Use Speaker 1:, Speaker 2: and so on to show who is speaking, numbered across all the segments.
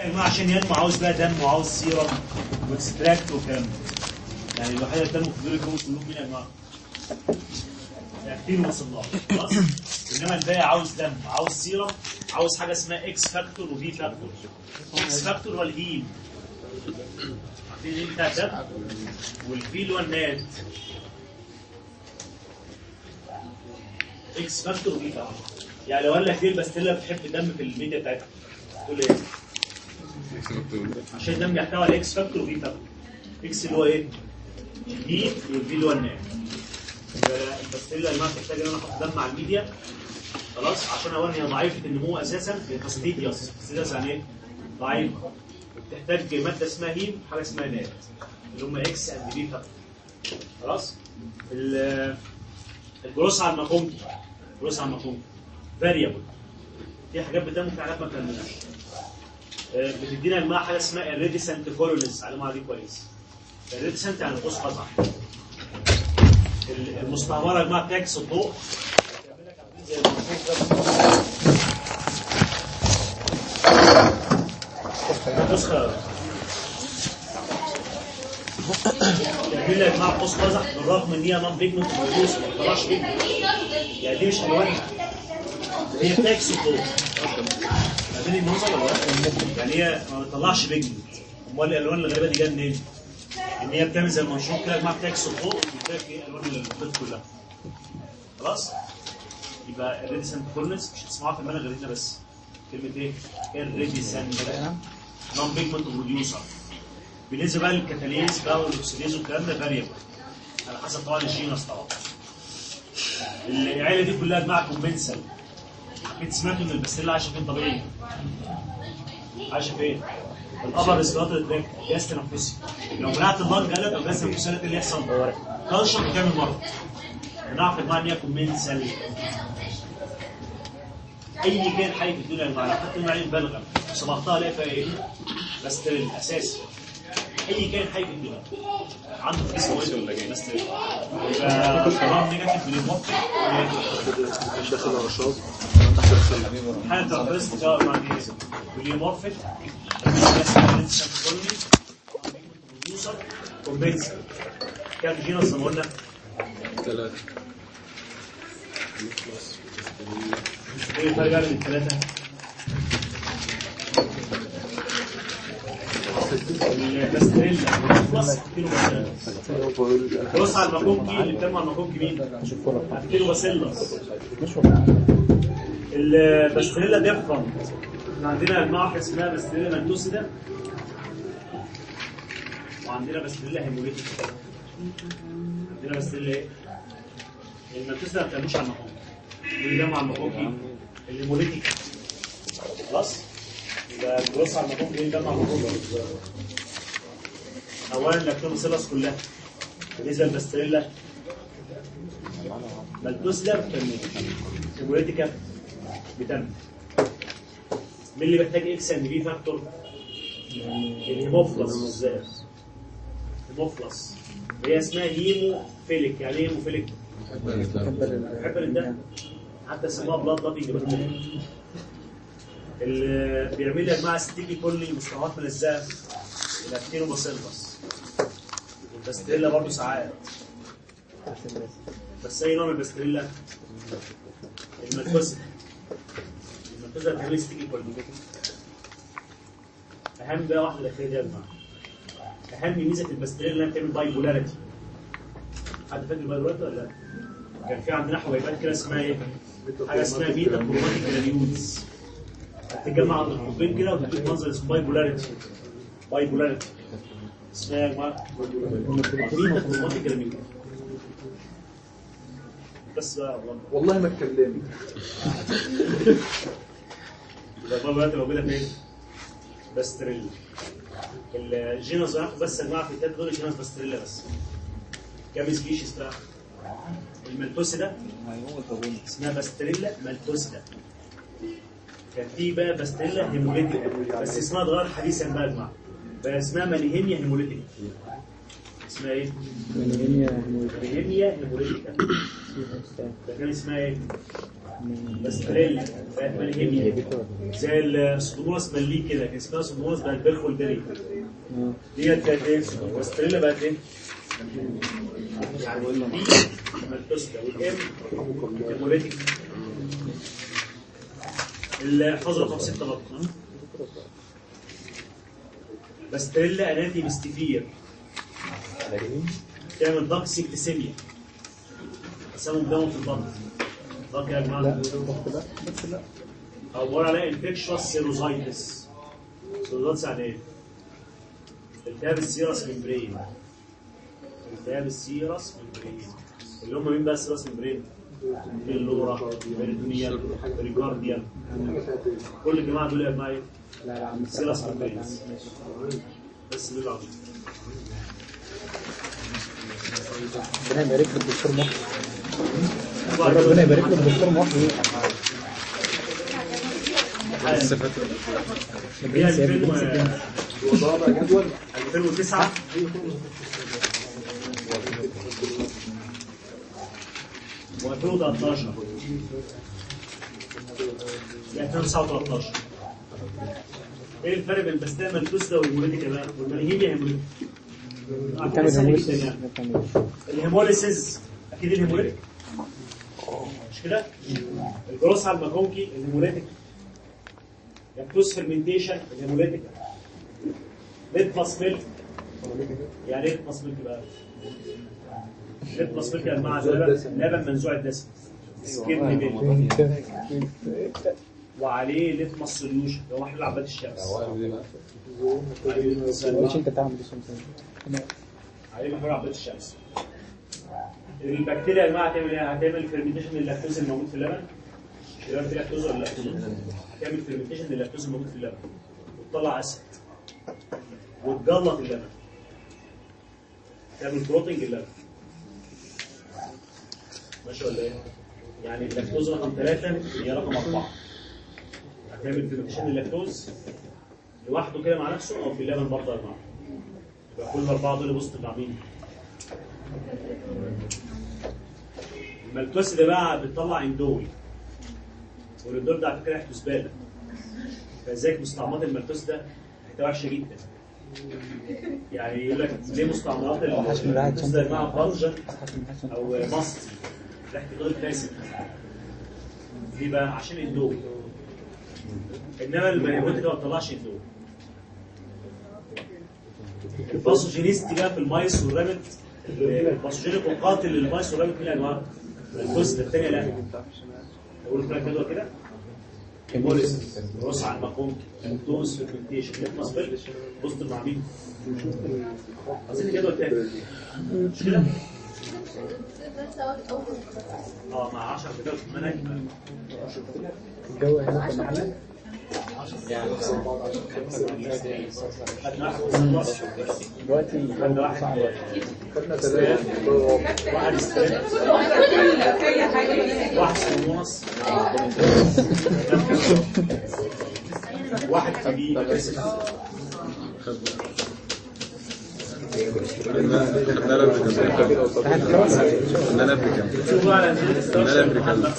Speaker 1: جماعة عشان ينمو عاوز بقى دم وعاوز سيرم واكستراكت والكلام ده يعني الوحيدة اللي دم في دول الكون كلهم مين يا جماعة؟ كتير وصلنا خلاص انما الباقي عاوز دم عاوز سيرم عاوز حاجة اسمها اكس فاكتور وفي فاكتور اكس فاكتور هو الهيم عارفين الهيم بتاع الدم والفي اللي هو الناد اكس فاكتور وفي فاكتور يعني لو قال لك ليه الباستيلا بتحب الدم في الميديا بتاعتها تقول ايه؟ عشان الدم بيحتوي على اكس فاكتور وفي فاكتور اكس اللي هو ايه؟ هيت والفي اللي هو الناد الباستيلا يا جماعه بتحتاج ان انا احط دم على الميديا خلاص عشان اولا هي ضعيفه النمو اساسا في فاستيديوس فاستيديوس يعني ايه؟ ضعيفه بتحتاج ماده اسمها هيم حاجه اسمها ناد اللي هم اكس اند بي فاكتور خلاص ال- الجروس على الماكونكي الجروس على الماكونكي فاريبل في حاجات بتنمو في حاجات ما بتنموش آه، بتدينا يا جماعه حاجه اسمها الريديسنت كولونيز علموها دي كويس الريديسنت يعني قوس قزح ال- المستعمره يا جماعه بتعكس الضوء بتعمل لك عاملين زي المنفوخ ده نسخه تعمل لك يا جماعه قوس قزح بالرغم ان هي نون بيجمنت موجود ما بتطلعش بيجمنت يعني دي مش الوانها هي بتعكس الضوء فاهمين المنظر ولا لا؟ يعني هي ما بتطلعش بيجمنت امال الالوان الغريبه دي جايه منين؟ ان هي بتعمل زي المنشور كده يا جماعه بتعكس الضوء وبتديك ايه الوان البيض كلها خلاص؟ يبقى الريديسنت كورنس مش هتسمعوها في المنهج غير هنا بس كلمه ايه؟ الريديسنت نون بيجمنت بروديوسر بالنسبه بقى للكتاليز بقى والاكسيديز والكلام ده فاريبل على حسب طبعا الجينس طبعا العيله دي كلها جماعه كومبنسل اكيد سمعتوا ان البستيلا عايشه فين طبيعي عايشه فين؟ الابر ريسبيراتوري تراك جهاز تنفسي لو منعت اللنج قلب او جهاز تنفسي قلب، إيه اللي يحصل كالشر بتعمل مرض نعرف يا جماعه ان هي كومبنسل اي كان حي في الدنيا يا جماعه لو خدت معين بلغم صبغتها الاقي فيها ايه؟ بستريل اساسي اي كان حي في الدنيا عنده اسمه ايه؟ بستريل يبقى طبعا نيجاتيف بنوفق
Speaker 2: داخل الرشاش
Speaker 1: حالة الريسك ده يعني بوليمورفيك كومبنسر كام جينس زي ما قلنا
Speaker 2: ثلاثة
Speaker 1: ايه الفرق بقى بين الثلاثة؟ الباستريلا والفلس كيلو باسيلس بص على الماكونكي اللي بتعمل على الماكونكي مين؟ كيلو باسيلس الباستريلا ديفرنت احنا عندنا يا جماعه واحده اسمها باستريلا مانتوسيدا وعندنا باستريلا هيموليتيك عندنا باستريلا ايه؟ المانتوسيدا ما بتعملش على الماكونكي اللي بيعمل على الماكونكي الهيموليتيك خلاص؟ يبقى بص على الماكونكي اللي بيعمل على الماكونكي اولا لاكتوباسيلس كلها بالنسبه للباستريلا مالتوسيدا ما بتعملش هيموليتيكا بتعمل مين اللي محتاج اكس اند بي فاكتور؟ الهيموفلس بالذات هيموفلس هي اسمها هيموفيليك يعني ايه هيموفيليك؟ بحب الدم حتى سموها بلاد لابينج بكتيريا اللي بيعمل لي يا جماعه ستيكي كل مستويات ملزقه الاكتينوباسيلفس والباستريلا برضه ساعات بس اي نوع من الباستريلا المنفسه المنفسه بتعمل ستيكي كل اهم بقى واحده الاخيره دي يا جماعه اهم ميزه الباستريلا انها بتعمل باي بولاريتي حد فاكر باي بولاريتي ولا لا؟ كان في عندنا حبيبات كده اسمها ايه؟ حاجه اسمها بيتا كروماتيك جرانيولز هتتجمع عند القطبين كده وتديك منظر اسمه باي بولاريتي باي بولاريتي اسمها يا جماعه بيتا كروماتيك جرانيولز بس بقى والله
Speaker 2: والله ما اتكلمت
Speaker 1: يبقى الباي بولاريتي موجوده فين؟ باستريلا الجينوس هناخد بس يا جماعه في التالت دول جينوس باستريلا بس كام سبيشيز بقى؟ المالتوسيدا اسمها باستريلا مالتوسيدا كان في بقى باستريلا هيموليتيك بس اسمها اتغير حديثا بقى يا جماعه بقى اسمها ماليهيميا هيموليتيك اسمها ايه؟ ماليهيميا هيموليتيكا ده كان اسمها ايه؟ باستريلا بقت مالهيميا زي السودوموناس ماليه كده كان اسمها سودوموناس بقت بيرخول داري ديت كانت ايه؟ باستريلا بقت ايه؟ يعني البي مالتوستا والام هيموليتيك الحفظ رقم 6 برضه باستريلا اناتي مستفير تعمل ضغط سيكتسيميا تسمم دم في البطن ضغط يا جماعه
Speaker 3: لا ضغط لا بس لا
Speaker 1: او بقول عليها انفكشوس سيروزايتس سيروزايتس يعني ايه؟ التهاب السيرس ممبرين التهاب السيرس ممبرين اللي هم مين بقى السيرس ممبرين؟ اللورا بريتونيال بريكارديال كل الجماعه دول يا جماعه ايه؟
Speaker 3: لا لا عم
Speaker 1: سيرس ممبرين بس دول عظيم
Speaker 3: ربنا يبارك لك دكتور محي ربنا يبارك لك دكتور محي
Speaker 1: هي 2000 و-
Speaker 2: وضع جدول
Speaker 1: 2009 و2013 يعني 2013 ايه الفرق بين بستان مالتوسدا والهيموليتيك يا بقى؟ والمالهيميا هيموليتيك
Speaker 3: بتعمل
Speaker 1: سهل
Speaker 3: هيموليسيس
Speaker 1: جدا يعني.
Speaker 3: بتعمل
Speaker 1: الهيموليسيس اكيد الهيموليتيك مش كده؟ الجروس على الماكونكي الهيموليتيك لاكتوز فيرمنتيشن الهيموليتيك ليتمس ميلك يعني ايه ليتمس ميلك بقى؟ ليتمس ميلك يا جماعه ده لبن لبن منزوع الدسم سكيب ميلك وعليه ليتمس سوليوشن اللي هو محلول عباد الشمس
Speaker 3: مش انت تعمل دي سمسم
Speaker 1: عليه محلول عباد الشمس البكتيريا يا جماعه هتعمل ايه؟ هتعمل فيرمنتيشن للاكتوز الموجود في اللبن مش كده في لاكتوز ولا لا؟ هتعمل فيرمنتيشن للاكتوز الموجود في اللبن وتطلع اسيد وتجلط اللبن تعمل بروتنج اللبن ماشي ولا ايه؟ يعني اللاكتوز رقم ثلاثة هي رقم أربعة هتعمل فيرمنتيشن للاكتوز لوحده كده مع نفسه أو في اللبن برضه يا جماعة يبقى كل الأربعة دول بوست مع مين؟ المالتوس ده بقى بتطلع اندول والاندول ده على فكره ريحته زباله فازاي مستعمرات المالتوس ده ريحتها وحشه جدا يعني يقول لك ليه مستعمرات
Speaker 3: عشان ريحة
Speaker 1: المالتوس ده مع فانجن
Speaker 3: حسن حسن
Speaker 1: او مصر ريحه غير فاسد ليه بقى عشان اندول انما المهمات ده ما بتطلعش اندول الباثوجينيستي بقى في المايس والرابت الباثوجينيك وقاتل للمايس والرابت مين يا جماعه؟ الجزء الثانيه لا اقول لك كده كده هيموليس روس على المقوم توز فيكمنتيشن ليتمس بيل بوست مع مين؟ عايزين الجدول الثاني مش كده؟ اه مع 10 جدول في المنهج
Speaker 3: الجو هنا في المحل
Speaker 1: خدنا واحد 16
Speaker 3: دلوقتي
Speaker 1: خدنا واحد
Speaker 2: خدنا ثلاثة
Speaker 1: واحد استريت واحد سلمونس واحد كبير
Speaker 2: خدنا لها خدنا لها
Speaker 1: شوف بقى على نزيل
Speaker 2: لا، لا،
Speaker 1: محمد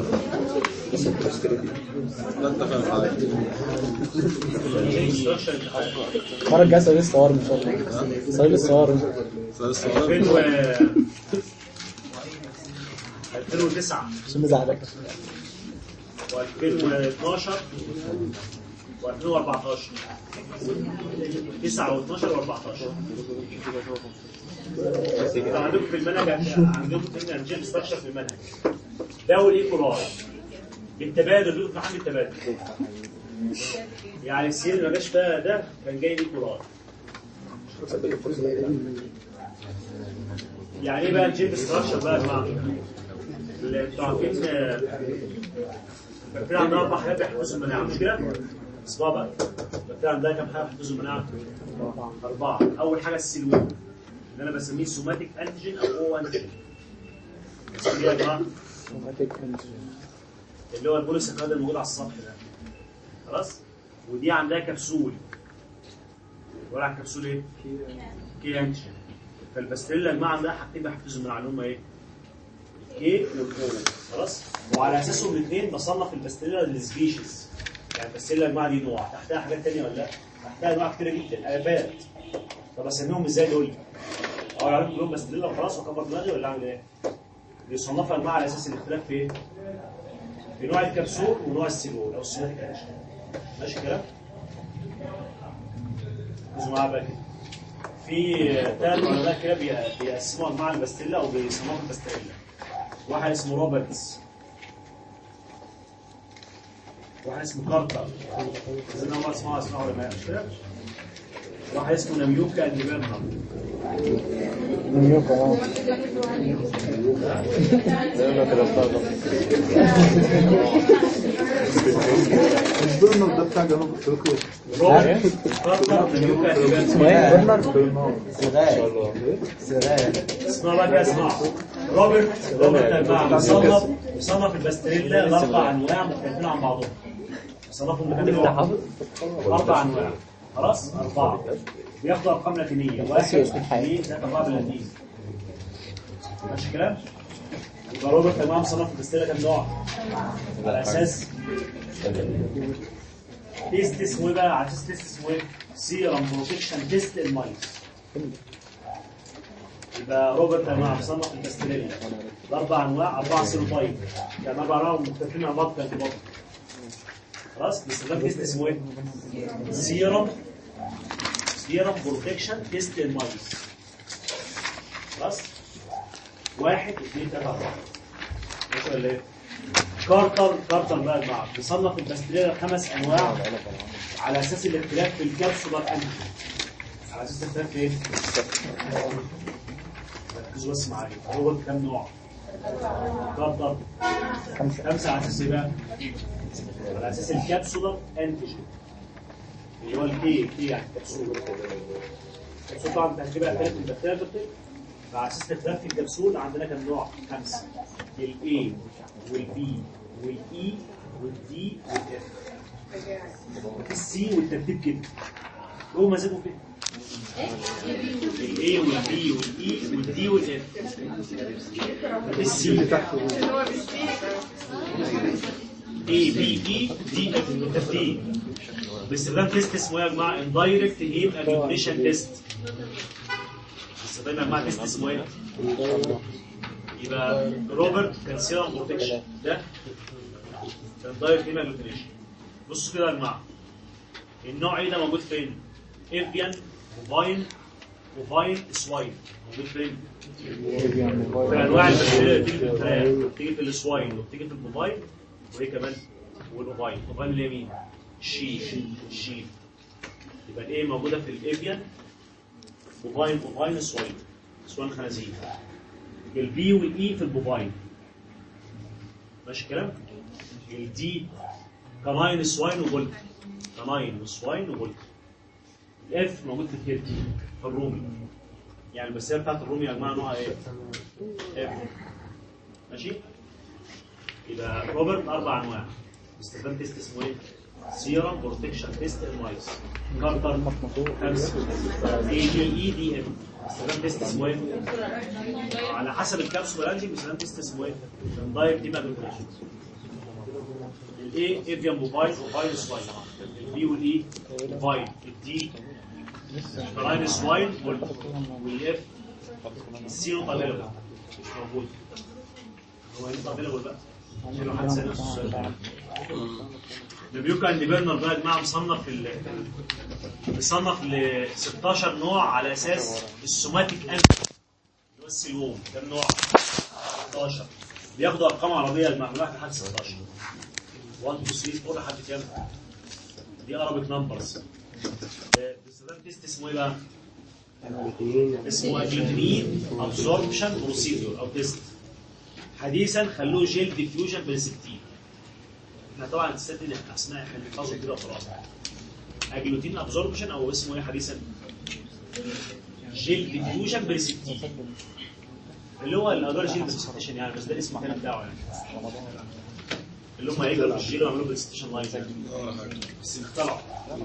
Speaker 2: لا انت فاهم حضرتك
Speaker 1: instruction
Speaker 3: المرة الجاية سوي الصور ان شاء الله سوي الصور
Speaker 2: سؤال الصغير
Speaker 1: 2009
Speaker 3: عشان مزعلك
Speaker 1: و2012 و2014 9 و12 و14 عندكم في المنهج عندكم في انجيل ستراكشر في المنهج ده هو الايكولاي بالتبادل دول في حال التبادل يعني السين ما جاش بقى ده كان جاي ايكولاي يعني ايه بقى الجيم ستراكشر بقى يا جماعه؟ اللي انتوا عارفين آه، البكتيريا عندها اربع حاجات بيحفزوا المناعه مش كده؟ اسمها بقى البكتيريا عندها كام حاجه بيحفزوا المناعه؟ اربعه اول حاجه السلوين اللي انا بسميه سوماتيك انتيجين او او انتيجين بسميه يا جماعه اللي هو البوليساكرايد الموجود على السطح ده خلاص ودي عندها كبسول ولا على الكبسول ايه؟ كي انتيجين فالباستريلا يا جماعه عندها حاجتين بيحفزوا المناعه اللي هم ايه؟ كي والاو خلاص وعلى اساسهم الاثنين بصنف البستيلا للسبيشيز يعني البستيلا المجموعه دي نوع تحتها حاجات ثانيه ولا لا؟ تحتها انواع كتيره جدا البات طب اسميهم ازاي دول؟ اقول عليهم كلهم بستيلا وخلاص واكبر دماغي ولا اعمل ايه؟ بيصنفها انواع على اساس الاختلاف في ايه؟ في نوع الكبسول ونوع السيلول او السيماتيك اكشن ماشي الكلام؟ ركزوا معايا بقى كده في ثلاث علماء كده بي- بيقسموا انواع البستيلا او بيسموها البستيلا واحد اسمه روبرتس واحد اسمه كارتر زي ما اسمها اسمها علماء مش كده؟ واحد اسمه نميوكا اند بيرنر
Speaker 3: نيويورك اه
Speaker 4: البرنر ده بتاع جنوب افريقيا
Speaker 1: روبرت كارتر نميوكا اند
Speaker 3: اسمه
Speaker 1: بيرنر
Speaker 3: ايه برنر
Speaker 1: اسمها بقى كده اسمها روبرت روبرت الباع مصنف مصنف البستريلا لاربع انواع مختلفين عن بعضهم صنفهم بكام نوع؟ اربع انواع خلاص اربعه بياخدوا ارقام لاتينيه واحد اثنين ثلاثه اربعه باللاتيني ماشي الكلام؟ يبقى روبرت الباع مصنف البستريلا كام نوع؟ على اساس تيست اسمه ايه بقى؟ على اساس تيست اسمه ايه؟ سيرم بروتكشن تيست المايس يبقى روبرت انواع مصنف البستريلا الاربع انواع اربع سيروتايب يعني اربع انواع مختلفين عن بعض كانتي بطل خلاص باستخدام تيست اسمه ايه؟ سيرم سيرم بروتكشن تيست المايس خلاص واحد اثنين ثلاثة أربعة ماشي ولا ايه؟ كارتر كارتر بقى يا جماعة بيصنف البستريلا خمس أنواع على أساس الاختلاف في الكبسولار أنتي على أساس الاختلاف في ايه؟ ركزوا بس معايا هو كام نوع؟ كارتر
Speaker 3: خمسة
Speaker 1: خمسة على أساس ايه بقى؟ على أساس الكبسولار أنتيجين اللي هو الكي كي يعني كبسولة الكبسولة طبعا تركيبها اختلف من البكتيريا البكتيريا فعلى أساس الاختلاف في الكبسول عندنا كام نوع؟ خمسة الاي والبي والاي والدي والاف السي والترتيب كده هو مزاجه كده الاي والبي والاي والدي والاف السي اي بي اي دي اف الترتيب باستخدام تيست اسمه ايه يا جماعه اندايركت هيت اجلوتيشن تيست باستخدام يا جماعه تيست اسمه ايه؟ يبقى روبرت كان سيرم بروتكشن ده كان دايركت هيت اجلوتيشن بصوا كده يا جماعه النوع ايه ده موجود فين؟ افيان وفاين وفاين سواين موجود فين؟ في انواع البكتيريا اللي بتيجي في الفئران بتيجي في السواين وبتيجي في البوفاين وايه كمان؟ والاوفاين الاوفاين اللي هي مين؟ شيف شيف يبقى الايه موجوده في الافيان بوفاين بوفاين سواين سواين خنازير البي والاي في البوفاين ماشي الكلام؟ الدي كناين سواين وبولك كناين وسواين وبولك الاف موجود في الكيرت في الرومي يعني البسيره بتاعت الرومي يا جماعه نوعها ايه؟ اف ماشي؟ يبقى روبرت اربع انواع باستخدام تيست اسمه ايه؟ سيرم بروتكشن تيست المايس كارتر خمسه اي دي اي دي ام باستخدام تيست اسمه ايه؟ على حسب الكبسول انجي باستخدام تيست اسمه ايه؟ دايركت دي ماجنيفيكيشن الاي افيان موبايل موبايل سواين البي والاي موبايل الدي براين سواين والاف السي نوت افيلبل مش موجود هو نوت افيلبل بقى عشان لو حد سال نفسه السؤال ده البيوكا اند بيرنر بقى يا جماعه مصنف ال مصنف ل 16 نوع على اساس السوماتيك انت اللي هو السلوم كام نوع؟ 16 بياخدوا ارقام عربيه يا جماعه من واحد لحد 16 1 2 3 4 لحد كام؟ دي ارابيك نمبرز باستخدام تيست اسمه ايه بقى؟ اسمه اجلوتينين ابزوربشن بروسيدور او تيست حديثا خلوه جيل ديفيوجن بالستين احنا طبعا الست دي احنا اسمها احنا بنحفظه كده وخلاص اجلوتين ابزوربشن او اسمه ايه حديثا؟ جيل ديفيوجن بالستين اللي هو الادوار جيل بريستيشن يعني بس ده الاسم الثاني بتاعه يعني اللي هم هيجروا الجيل ويعملوا بريستيشن لايف بس اخترعوا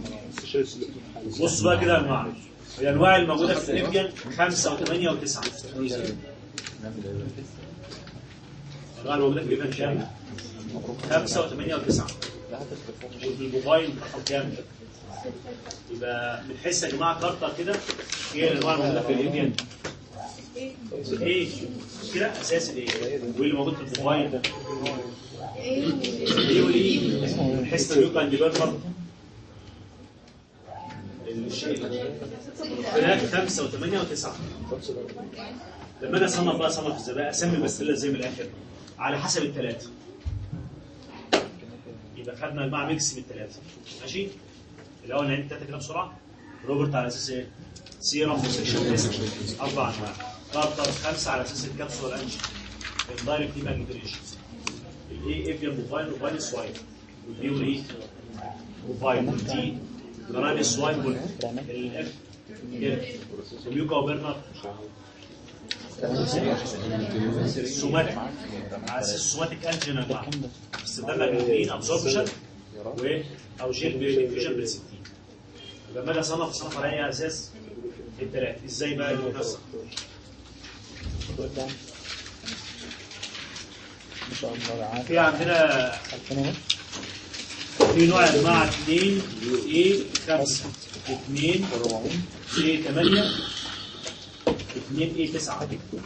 Speaker 1: بصوا بقى كده يا جماعه الانواع الموجوده في الافيان خمسه وثمانيه وتسعه الانواع الموجوده في اليابان كام؟ خمسه وثمانيه وتسعه وفي الموبايل رقم كام؟ يبقى من حيث يا جماعه كارتا كده هي الانواع الموجوده في اليابان ايه مش كده اساس الايه وايه اللي موجود في الموبايل ده ايه والايه من حيث اليوكا عند برضه الشيء هناك خمسة وثمانية وتسعة لما انا اصنف بقى اصنف ازاي بقى اسمي البستله ازاي من الاخر على حسب الثلاثه يبقى خدنا مع ميكس من الثلاثه ماشي الاول نعيد الثلاثه كده بسرعه روبرت على اساس ايه؟ سيرم وسكشن تيست اربع انواع كارتر خمسه على اساس الكبسول انجي الدايركت يبقى انجريشن الاي افيا موبايل موبايل سوايب والبي والاي موبايل والتي جراني سوايب والاف وميوكا وبرنر السوماتيك على اساس السوماتيك انجين انواع استخدام الجلوتين ابزوربشن و او جيل بفيوجن بريسبتين لما اجي اصنف اصنف على اي اساس الثلاث ازاي بقى المنسق
Speaker 3: ما شاء الله عارف
Speaker 1: في عندنا
Speaker 3: 2000 ونص
Speaker 1: في نوع انواع 2 اي 5 2 اي 8 2 اي 9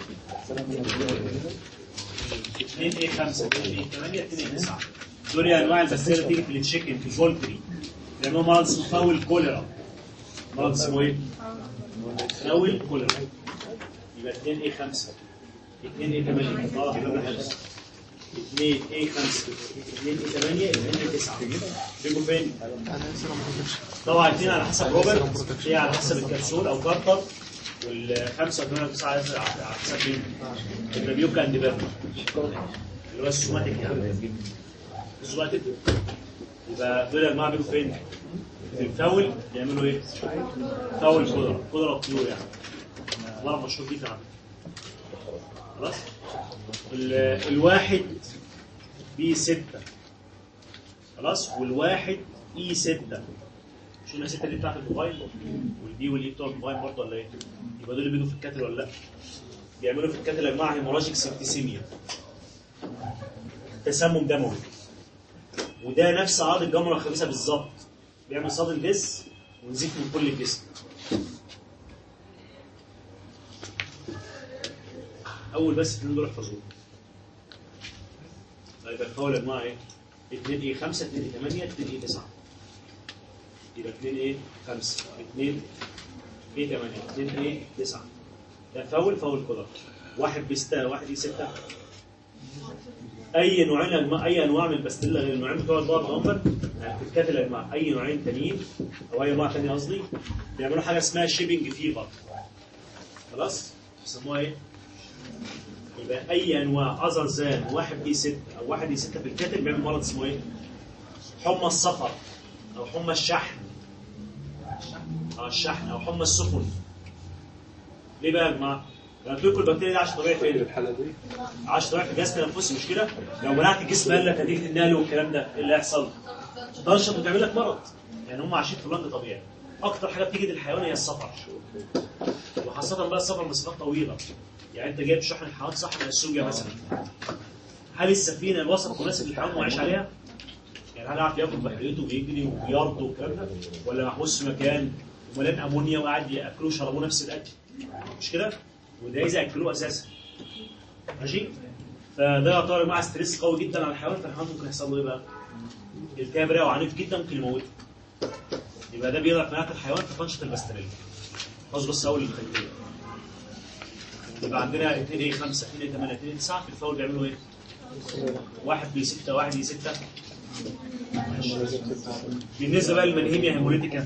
Speaker 1: 2 اي 5 2 اي 8 2 اي 9 دول انواع البكتيريا بتيجي في التشيكن في البولتري لانه مرض اسمه فاول كوليرا مرض اسمه ايه؟ فاول كوليرا يبقى 2 اي 5 2 اي 8 اه يبقى حلو 2 اي 5 2 اي 8 2 اي 9 بيجوا فين؟ طبعا الاثنين على حسب روبرت هي على حسب الكبسول او كارتر والخمسه وثمانيه وتسعه على على حسب مين؟ النبيوكا اند بيرنا اللي هو السوماتيك يعني السوماتيك يبقى دول يا جماعه بيجوا فين؟ في الفاول يعملوا ايه؟ فاول قدره قدره طيور يعني الله مشهور جدا على فكرة. خلاص؟ ال- الواحد بي 6 خلاص والواحد اي 6 شو الاي 6 دي بتاعت الموبايل والبي والاي بتوع الموبايل برضه ولا ايه؟ يبقى دول اللي بيجوا في الكاتل ولا لا؟ بيعملوا في الكاتل يا جماعه هيموراجيك سيبتيسيميا تسمم دموي وده نفس اعراض الجمره الخبيثه بالظبط بيعمل صدى جس ونزيف من كل الجسم اول بس اثنين دول احفظوهم طيب الفاول يا جماعه ايه 2 ايه 5 2 ايه 8 2 ايه 9 يبقى 2 ايه 5 2 ايه 8 2 ايه 9 ده فاول فاول قدر واحد بيستا واحد ايه 6 اي نوعين يا جماعة- اي انواع من البستيلا غير النوعين بتوع البار نمبر يعني في الكاتل يا جماعه اي نوعين تانيين او اي انواع تانية قصدي بيعملوا حاجه اسمها شيبنج فيفر خلاص بيسموها ايه؟ يبقى اي انواع اذر ذان واحد بي 6 او واحد بي 6 في الكاتل بيعمل مرض اسمه ايه؟ حمى السفر او حمى الشحن اه الشحن او حمى السخن ليه بقى يا جماعه؟ لما تاكل البكتيريا دي عشان طبيعي فين؟
Speaker 4: الحالة دي
Speaker 1: عشان طبيعي في الجهاز التنفسي مش كده؟ لو منعت الجسم قال لك نتيجه النقل والكلام ده ايه اللي هيحصل؟ تنشط وتعمل لك مرض يعني هم عايشين في اللاند طبيعي اكتر حاجه بتيجي للحيوان هي السفر وخاصه بقى السفر مسافات طويله يعني انت جايب شحن الحيوان صح من السوجه مثلا هل السفينه الوسط مناسب للحيوان وعايش عليها؟ يعني هل يعرف ياكل بحريته ويجري ويرضى والكلام ده؟ ولا محبوس في مكان ومليان امونيا وقاعد ياكلوه ويشربوه نفس الاكل؟ مش كده؟ وده اذا اكلوه اساسا ماشي؟ فده يعتبر يا جماعه ستريس قوي جدا على الحيوان فالحيوان ممكن يحصل له ايه بقى؟ التهاب رئوي عنيف جدا ممكن يموته يبقى ده بيضعف مناعه الحيوان فتنشط البستريلا خلاص بس اول الخلفيه يبقى عندنا 2 ايه 5 2 ايه 8 2 ايه 9 في الفاول بيعملوا ايه؟ واحد بي 6 واحد بي 6 بالنسبه بقى للمنهيميا هيموليتيكا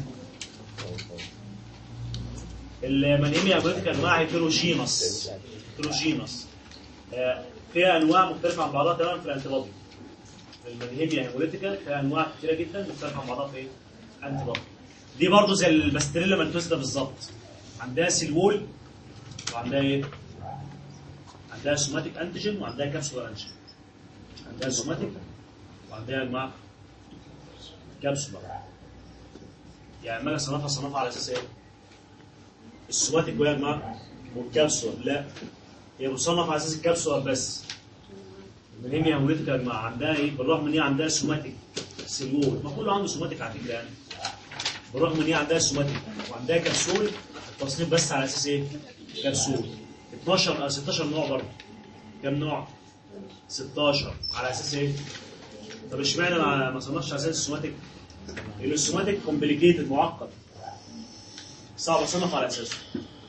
Speaker 1: المنهيميا هيموليتيكا انواع هيتروجينوس هيتروجينوس آه، فيها انواع مختلفه عن بعضها تماما في الانتيبادي المنهيميا هيموليتيكا فيها انواع كتيره جدا مختلفه عن بعضها في ايه؟ انتيبادي دي برضه زي البستريلا مالتوستا بالظبط عندها سيلول وعندها ايه؟ عندها سوماتيك انتيجين وعندها كابسولار انتيجين عندها سوماتيك وعندها يا جماعه كابسولار يعني لما اجي اصنفها اصنفها على اساس ايه؟ السوماتيك وهي يا جماعه والكبسولار لا هي مصنف على اساس الكبسولار بس المنهميا هويتك يا جماعه عندها ايه بالرغم ان هي عندها سوماتيك سيلول ما كله عنده سوماتيك على فكره يعني بالرغم ان هي عندها سوماتيك وعندها كبسول التصنيف بس على اساس ايه؟ كبسول 12 آه، 16 نوع برضه كام نوع؟ 16 على اساس ايه؟ طب اشمعنى ما ما صنفش على اساس السوماتيك؟ لان السوماتيك كومبليكيتد معقد صعب اصنف على اساسه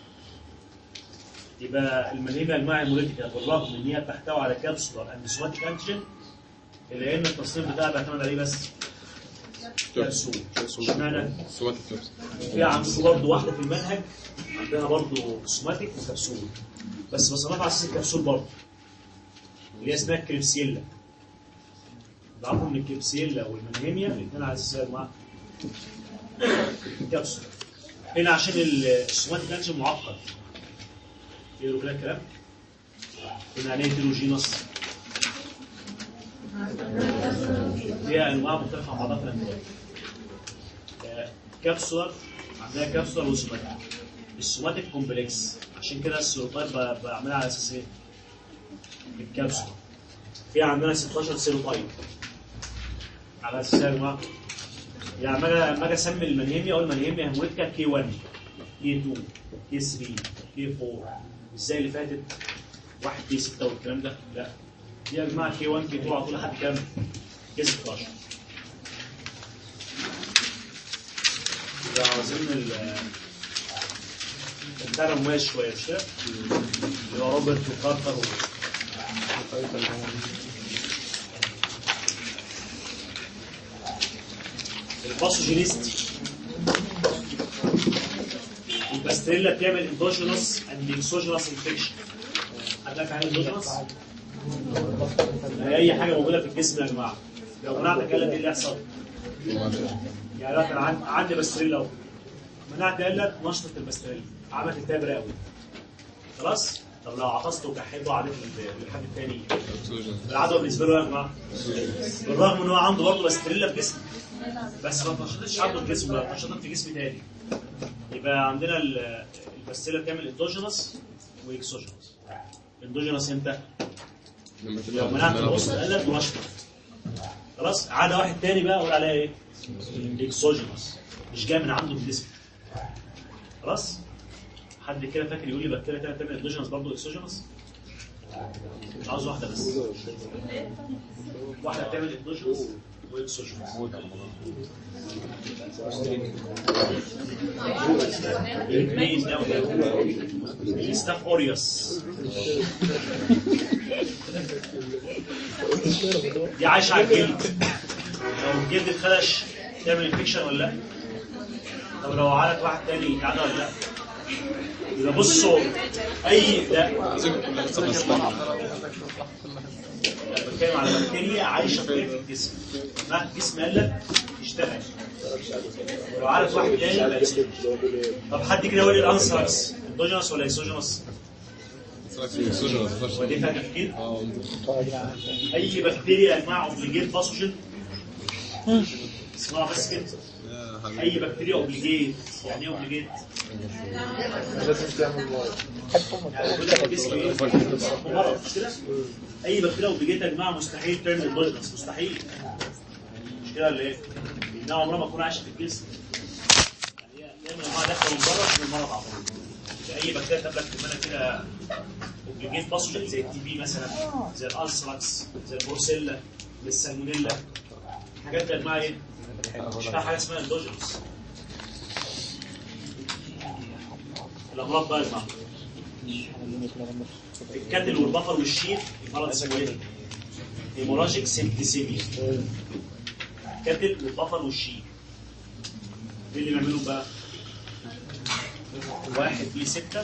Speaker 1: يبقى المنهجه الماء هيموليتيكا بالرغم ان هي بتحتوي على كابسولار اند سوماتيك انتيجين الا ان التصنيف بتاعها بيعتمد عليه بس كبسول اشمعنى؟
Speaker 2: سوماتيك كبس
Speaker 1: في عندكم برضه واحده في المنهج عندنا برضه سوماتيك وكبسول بس بصنفها على اساس الكبسول برضه اللي هي اسمها الكريبسيلا تعرفوا ان الكريبسيلا والمنهيميا الاثنين على اساس يا جماعه الكبسول هنا عشان السوماتيك انتيجين معقد يقولوا كده الكلام هنا يعني هيتروجينوس فيها انواع مختلفه عن بعضها في الانواع كابسولر عندها كابسولر وسوماتيك السوماتيك كومبلكس عشان كده السيروتايب ب- بعملها على اساس ايه؟ الكبسولة في عندنا 16 سيروتايب على اساس إيه يا جماعه يعني لما اجي لما اجي اسمي المنهيميا اقول المنهيميا هيموليتيكا كي 1 كي 2 كي 3 كي 4 ازاي اللي فاتت 1 كي 6 والكلام ده لا دي يا جماعه كي 1 كي 2 على طول لحد كام؟ كي 16 يبقى عاوزين ال بتاع مميز شويه مش كده؟ اللي هو روبرت وكارتر و... الباثوجينيست الباستريلا بتعمل اندوجينوس اند اكسوجينوس انفكشن حضرتك عن اندوجينوس؟ اي حاجه موجوده في الجسم يا جماعه لو منعت اتكلم ايه اللي يحصل؟ يعني لو كان عن- عندي باستريلا اهو منعت قلت نشطه الباستريلا عملت التهاب رئوي خلاص؟ طب لو عطست وكحيت وعدت لل- للحد التاني العدوى بالنسبه له يا جماعه بالرغم ان هو عنده برضه باستريلا في جسمه بس ما نشطتش عنده في جسمه لا نشطت في جسم تاني يبقى عندنا ال- الباستريلا بتعمل اندوجينوس واكسوجينوس اندوجينوس امتى؟
Speaker 2: لما
Speaker 1: لو منعت الوسط قلت ونشطت خلاص عاده واحد تاني بقى اقول عليها ايه؟ اكسوجينوس مش جاي من عنده في الجسم خلاص حد كده فاكر يقول لي بكتيريا تانية بتعمل اندوجينوس برضه اكسوجينوس مش عاوز واحده بس واحده بتعمل اندوجينوس واكسوجينوس الاثنين ده ستاف اوريوس دي عايشه على الجلد لو الجلد اتخدش تعمل انفكشن ولا لا؟ طب لو عادت واحد تاني يتعدى ولا لا؟ يبقى بصوا اي لا بتكلم على بكتيريا عايشه في الجسم ما الجسم قال يشتغل لو عارف واحد تاني يبقى يسكت. طب حد كده يقول لي الانثراكس اندوجينوس ولا اكسوجينوس؟ ودي فيها تفكير اي بكتيريا يا جماعه اوبليجيت باثوجين اسمها بس كده اي بكتيريا اوبليجيت يعني ايه اوبليجيت؟
Speaker 4: لازم تعمل ميه
Speaker 1: يعني بيقول لك الجسم ايه؟ مرض مش كده؟ اي بكتيريا اوبليجيت يا جماعه مستحيل تعمل اندوجينوس مستحيل مش كده ولا ايه؟ لانها عمرها ما تكون عايشه في الجسم يعني هي دايما يا جماعه داخله من بره من المرض على طول اي بكتيريا تقابلك في المنى كده اوبليجيت باثوجين زي التي بي مثلا زي الالسراكس زي البروسيلا زي السالمونيلا حاجات يا جماعه ايه؟ مش فيها حاجه اسمها اندوجينوس الامراض بقى يا جماعه الكتل والبفر والشير المرض اسمه ايه؟ هيموراجيك سيبتيسيميا الكتل والبفر والشير ايه اللي بيعملوا بقى؟ واحد في ستة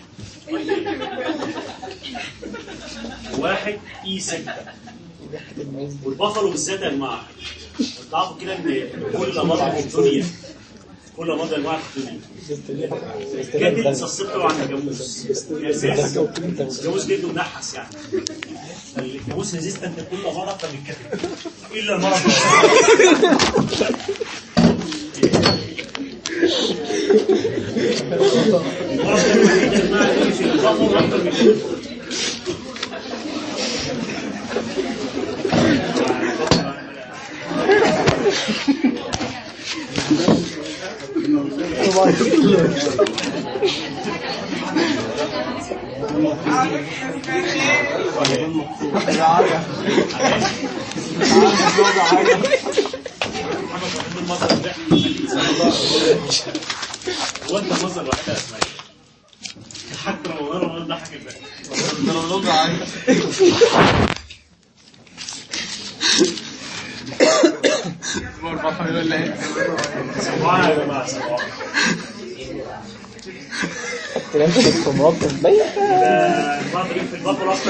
Speaker 1: واحد اي ستة والبفلو بالذات يا جماعه تعرفوا كده ان كل مرض في الدنيا كل مرض يا جماعه في الدنيا كاتب سسبته عن الجاموس الاساس الجاموس جلده منحس يعني فالجاموس ريزيستنت لكل مرض اكتر من الكاتب الا المرض المرض ده الوحيد يا جماعه اللي في البفر اكتر من الكاتب محمد فهمي المصدر ده هو انت المصدر الوحيد يا اسماعيل حتى لو غير رمضان ضحك الباقي صباح يا جماعه صباح
Speaker 3: تمسك في مربط بيت
Speaker 1: ده المضرب في البطل اصلا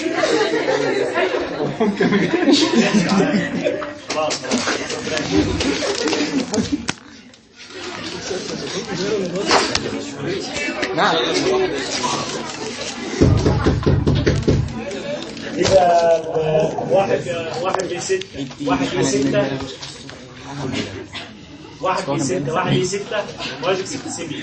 Speaker 1: خلاص خلاص
Speaker 3: نعم
Speaker 1: يبقى واحد واحد في ستة واحد في ستة واحد في ستة واحد في ستة واجب ست سنين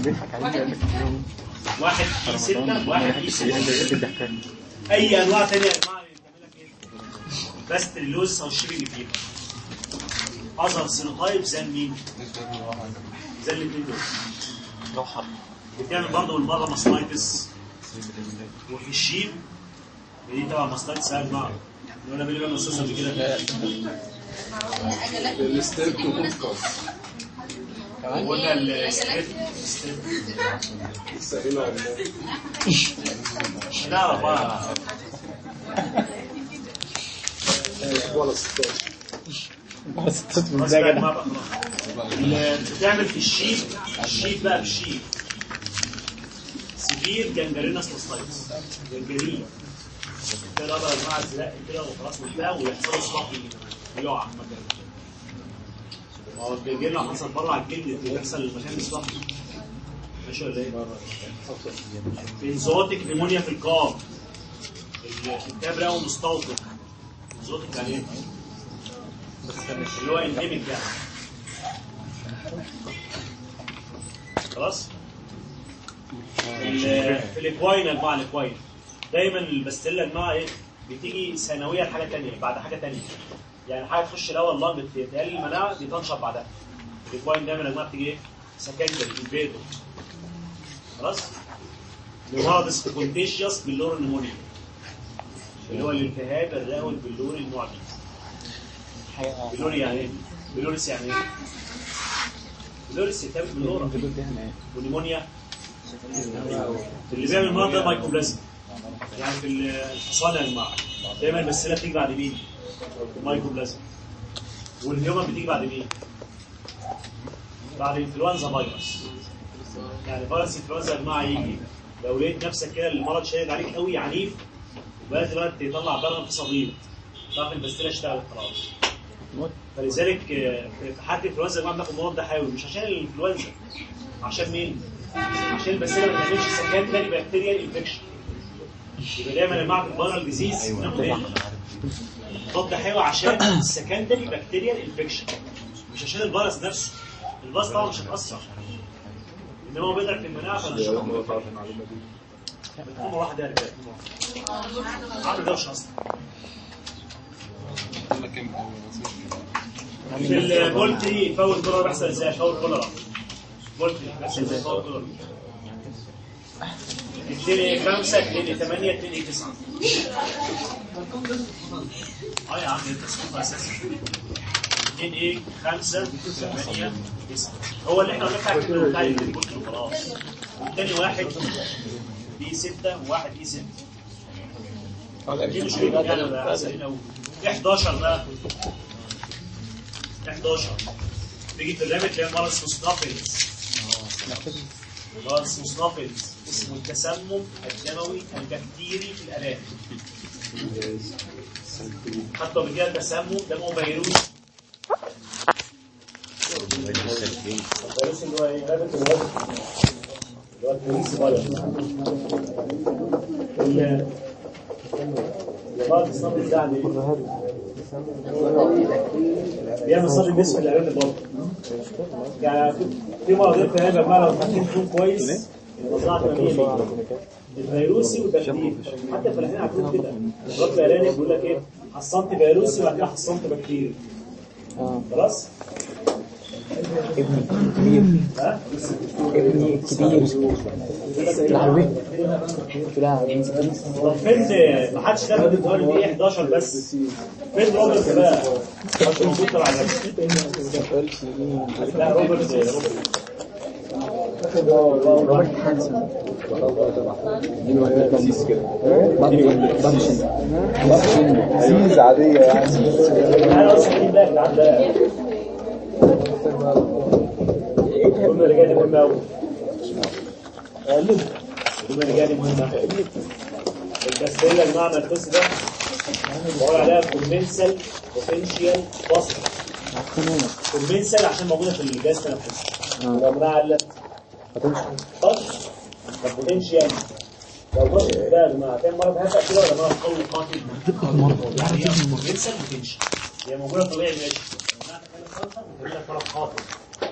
Speaker 1: واحد في ستة واحد في ستة أي أنواع تانية يا جماعة بتعملها كده بس اللوز أو الشيب اللي فيها أظهر سينوتايب زي مين؟ زي الاثنين دول بتعمل برضه من بره ماستايتس وفي الشيب دي طبعا ماستايتس يا جماعة ولا بيني وبين الأستاذ قبل كده
Speaker 4: الستيب تو بودكاست
Speaker 1: ولا الستريب
Speaker 4: سهلة
Speaker 1: لا بقى
Speaker 4: ولا ستيب
Speaker 3: بس تطلب
Speaker 1: خلاص
Speaker 3: ازاي
Speaker 1: بقى
Speaker 3: يا
Speaker 1: يا
Speaker 3: جدع
Speaker 1: جماعة بقى خلاص. ال- بتعمل في الشيب الشيب بقى بالشيب سيفير جنجرينس ماستايتس جنجرين كده بقى يا جماعة الزلاق كده وخلاص وبتاع ويحصل له صداع يقع مكانه ما هو الجنجرين لو حصل بره على الجلد بيحصل المكان الصح ماشي ولا ايه؟ انزوتيك نيمونيا في القاع الكتاب رقم مستوطن انزوتيك يعني ايه؟ اللي هو انديميك يعني خلاص ال- في الاكواين يا جماعه الاكواين دايما البستيلا يا جماعه ايه بتيجي ثانويه لحاجه ثانيه بعد حاجه ثانيه يعني حاجه تخش الاول لانج تقلل المناعه دي تنشط بعدها الاكواين دايما يا جماعه بتيجي ايه سكندري البيتو خلاص مرض سبونتيشيوس باللور نمونيا اللي هو الالتهاب الرئوي باللور المعدي بلوري يعني ايه؟ بلوريس يعني ايه؟ بلوريس يتعمل بلورا ونيمونيا اللي بيعمل المرض ده مايكوبلازم يعني في الحصان يا جماعه دايما البسيله بتيجي بعد مين؟ المايكوبلازم والهيومن بتيجي بعد مين؟ بعد انفلونزا فيروس يعني فيروس انفلونزا يا جماعه يجي لو لقيت نفسك كده المرض شادد عليك قوي عنيف وبدات بقى تطلع بلغم في صديد تعرف البستيله اشتغلت خلاص فلذلك آه، في حالة الانفلونزا يا جماعه بناخد مضاد حيوي مش عشان الانفلونزا عشان مين؟ عشان البكتيريا ما تعملش سكان تاني بكتيريا انفكشن يبقى دايما يا جماعه في الفيرال ديزيز بناخد ايه؟ مضاد حيوي عشان السكندري بكتيريا انفكشن مش عشان الفيروس نفسه الفيروس طبعا مش هتاثر انما هو بيضعف المناعه فنشطها بتكون واحده يا رجاله عامل دوشه اصلا في البولتري فاول كولر بيحصل ازاي فاول كولر بولتري بيحصل ازاي فاول كولر 2 5 2 8 2 9 اه يا عم انت اسمه اساسا 2 ايه 5 8 9 هو اللي احنا قلنا بتاع بتاع البولتري خلاص والتاني واحد بي 6 وواحد اي 6 دي مش هيبقى يعني بقى سهلين قوي 11 بقى 11 تيجي في الرامت تلاقي مرض اسمه سنافلز مرض اسمه سنافلز اسمه التسمم الدموي البكتيري في الآلام حتى قبل كده تسمم دمه فيروسي الفيروس اللي هو ايه؟ رابط الوزن اللي هو الفيروس فيروس مرض السنافلز ده يعني ايه؟ بيعمل صدر جسم العيال البطن يعني في- في مرضين في هذا المعنى لو حاطين فيهم كويس المزرعه تمامية الفيروسي والبكتيري حتى الفلاحين عارفين كده الرب الاعلاني بيقول لك ايه حصنت فيروسي وبعد كده حصنت بكتيري
Speaker 3: اه
Speaker 1: خلاص
Speaker 3: ابني كبير
Speaker 1: ها
Speaker 3: ابني كبير العربية قلت لها
Speaker 1: طب فين ما حدش خد الدوري دي 11 بس فين روبرت بقى مش موجود طبعا لا روبرت روبرت
Speaker 3: روبرت هانسون
Speaker 4: عزيز عادية يعني
Speaker 1: انا اصلا مين بقى اللي عندها كل رجالي مهمة قوي كل رجالي مهمة البستيلا يا جماعة القص ده بقول عليها كومنسال بوتنشال فاصل كومنسال عشان موجودة في الجهاز التنفسي وعمرها علت فاصل طب بوتنشال لو بص بقى يا جماعة كان مرض هذا كده ولا مرض قوي قاتل يعني هي كومنسال بوتنشال هي موجودة طبيعي ماشي لما تتكلم خالصة بتقول لك مرض قاتل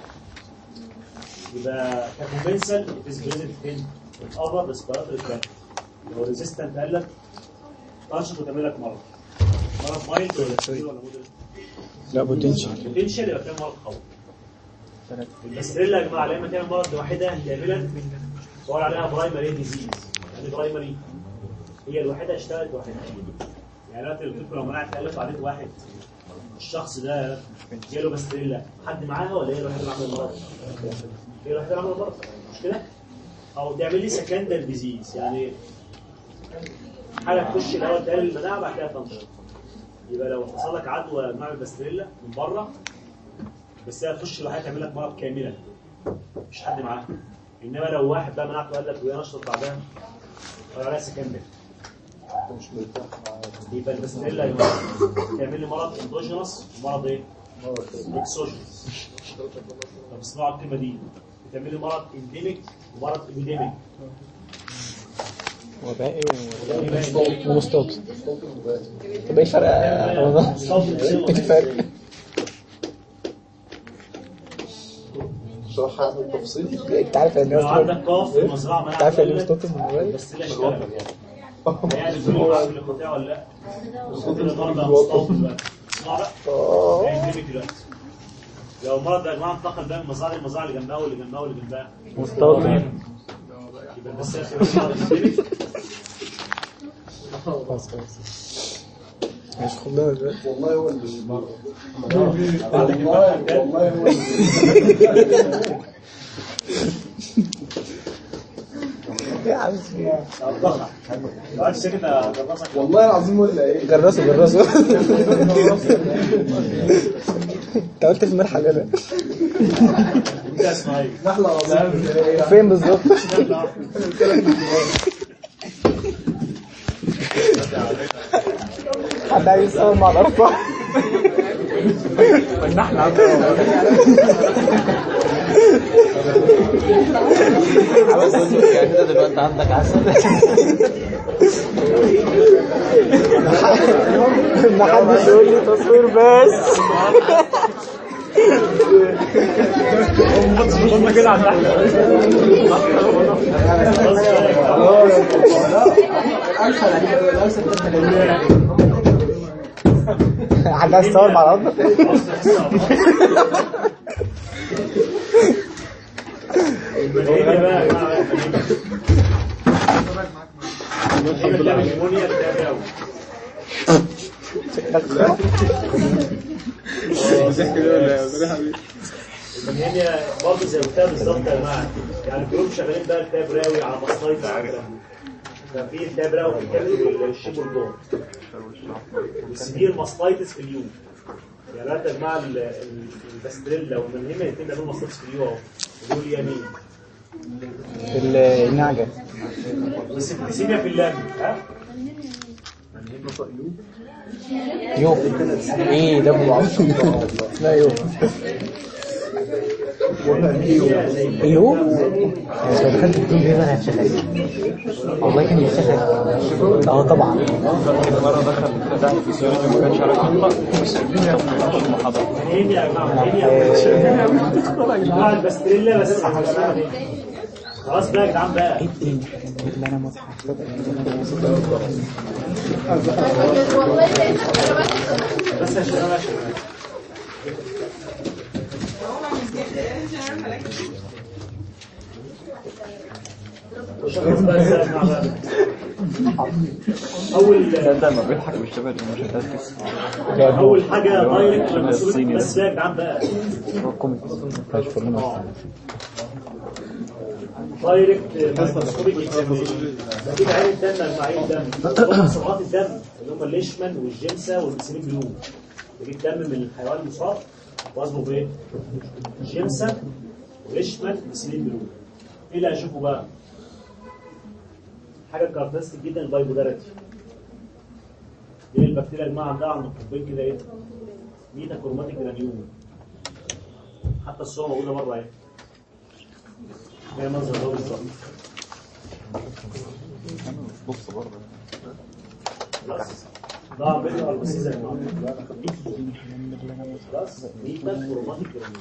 Speaker 1: يبقى ككومبنسال it is present in الأبر respiratory tract لو resistant قال لك تنشط وتعمل لك مرض مرض مايلد ولا كبير ولا مودريت
Speaker 3: لا بوتنشال
Speaker 1: بوتنشال يبقى كان مرض قوي البستريلا يا جماعه لما تعمل مرض لوحدها كاملا بقول عليها برايمري ديزيز يعني برايمري هي الوحيده اشتغلت لوحدها يعني دلوقتي لو قلت لو منعت تالف عليك واحد الشخص ده جاله بستريلا حد معاها ولا هي الوحيده اللي عملت المرض؟ هي الوحيده اللي عملت المرض مش كده؟ او تعمل لي سكندر ديزيز يعني حاجه تخش الاول تقلل المناعه بعد كده تنشط يبقى لو حصل لك عدوى مع البستريلا من بره بس هي تخش لوحدها تعمل لك مرض كاملا مش حد معاها انما لو واحد بقى مناعته قال لك وهي نشطت بعدها ولا عليها سكندر يبقى البستريلا يبقى تعمل لي مرض اندوجينوس ومرض ايه؟ اكسوجينوس طب اسمعوا الكلمه دي بتعمل لي مرض انديميك ومرض ابيديميك
Speaker 3: وبائي ومستوب طب ايه الفرق يا رمضان؟ ايه الفرق؟
Speaker 4: شرحها بالتفصيل
Speaker 3: انت عارف يعني
Speaker 1: لو
Speaker 3: ايه
Speaker 1: عندك قاف في مزرعه
Speaker 3: انت عارف يعني ايه
Speaker 1: مناعته
Speaker 3: مستوب من الموبايل؟
Speaker 1: بس لا اشتغل يعني في المعامل اللي بتاعه ولا لا كل المرضى مستوطن دلوقتي اسمع بقى ده انديميك دلوقتي لو المرض ده يا جماعه انتقل بقى من المزرعه للمزرعه اللي جنبها واللي جنبها واللي جنبها
Speaker 3: مستوطن
Speaker 1: يبقى بس يا اخي مرض انديميك
Speaker 3: خلاص خلاص مش خدنا دلوقتي
Speaker 4: والله هو اللي
Speaker 1: بعد كده بقى
Speaker 4: والله والله هو اللي
Speaker 3: يا عم
Speaker 1: الضغط بعد سكت اجرسك
Speaker 4: والله العظيم ولا ايه
Speaker 3: جرسوا جرسوا انت قلت في مرحلة كده
Speaker 1: انت اسمها ايه؟
Speaker 4: نحلة عظيم
Speaker 3: فين بالظبط؟ حد عايز يصور مع الأطفال والنحلة
Speaker 5: يعني انت دلوقتي عندك عسل
Speaker 3: ما حدش يقول لي تصوير بس
Speaker 1: هم كده على النحله
Speaker 3: حد عايز يصور مع الأطفال
Speaker 1: المنهجة بقى يا جماعة المنهجة بتعمل نيمونيا بتعمل أوي المنهجة برضه زي قلتها بالظبط يا جماعة يعني كلهم شغالين بقى كتاب راوي على مصايف على الكلام ده ففي كتاب راوي في الكبد والشيبوردون والسبير ماستايتس في اليوم يعني دلوقتي يا جماعة ال- ال- الباستريلا والمنهجة الاثنين بيعملوا ماستايتس في اليوم اهو ودول يمين
Speaker 3: في النعجة
Speaker 1: بس البسيميا في اللام ها
Speaker 3: يو ايه ده ابو لا يو يو مش بحب تكون بيه انا هتشخك والله كان يتشخك اه طبعا
Speaker 5: مرة دخل فتح فيسيولوجي ما كانش عارف ينطق بس الدنيا في المحاضرة
Speaker 1: منين يا جماعه منين يا جماعه الباستريلا بس خلاص بقى يا جدعان بقى
Speaker 3: اللي انا مصحف
Speaker 1: بس يا شباب يا شباب شخص بقى ازاي يا جماعة بقى. اول
Speaker 5: ده ما بيضحك بالشباب اللي مش هتركز
Speaker 1: اول حاجه دايركت
Speaker 5: الصيني ده.
Speaker 1: بس بقى يا جدعان بقى
Speaker 5: هو كوميدي مش فاهم
Speaker 1: دايركت مايكروسكوبيك اكزامينشن بجيب عين الدم مجموعين الدم بص صبغات الدم اللي هم الليشمان والجنسه والبسيلين بلو بجيب دم من الحيوان المصاب واصبغه بايه؟ جنسه وليشمان وبسيلين بلو ايه اللي هشوفه بقى؟ حاجه كاركترستيك جدا البايبولاريتي دي البكتيريا يا جماعه عندها عند القطبين كده ايه؟ ميتا كروماتيك جرانيوم حتى الصوره موجوده بره اهي هي منظر ده بالظبط
Speaker 5: بص برضه
Speaker 1: خلاص ده بيجي البسيز يا جماعه خلاص ميتا كروماتيك جرانيوم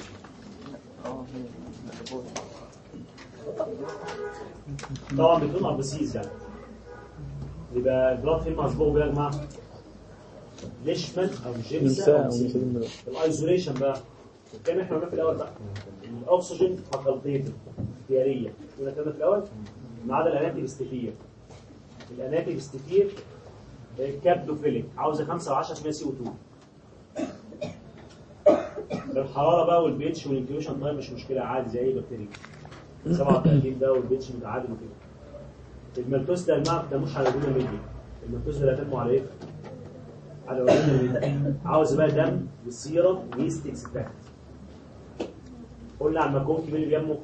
Speaker 1: طبعا بتكون اربسيز يعني يبقى البلاد فين مصبوغ بيه يا جماعه ليشمان او جيمسا او سيلين. الايزوليشن بقى كان احنا قلنا في الاول بقى الاكسجين فاكولتيتيف اختياريه قلنا كده في الاول ما عدا الاناتيك استفير الاناتيك استفير كابدوفيليك عاوزه 5 و10% سي او 2 الحراره بقى والبيتش والانكيوشن تايم مش مشكله عادي زي اي بكتيريا 37 ده والبيتش متعادل وكده الملتوس ده الماء ما بتنموش على جونا ملي الملتوس ده لا تنمو على ايه؟ على جونا ملي عاوز بقى دم وسيرم ويست اكستراكت قلنا على المكون مين اللي بيمه؟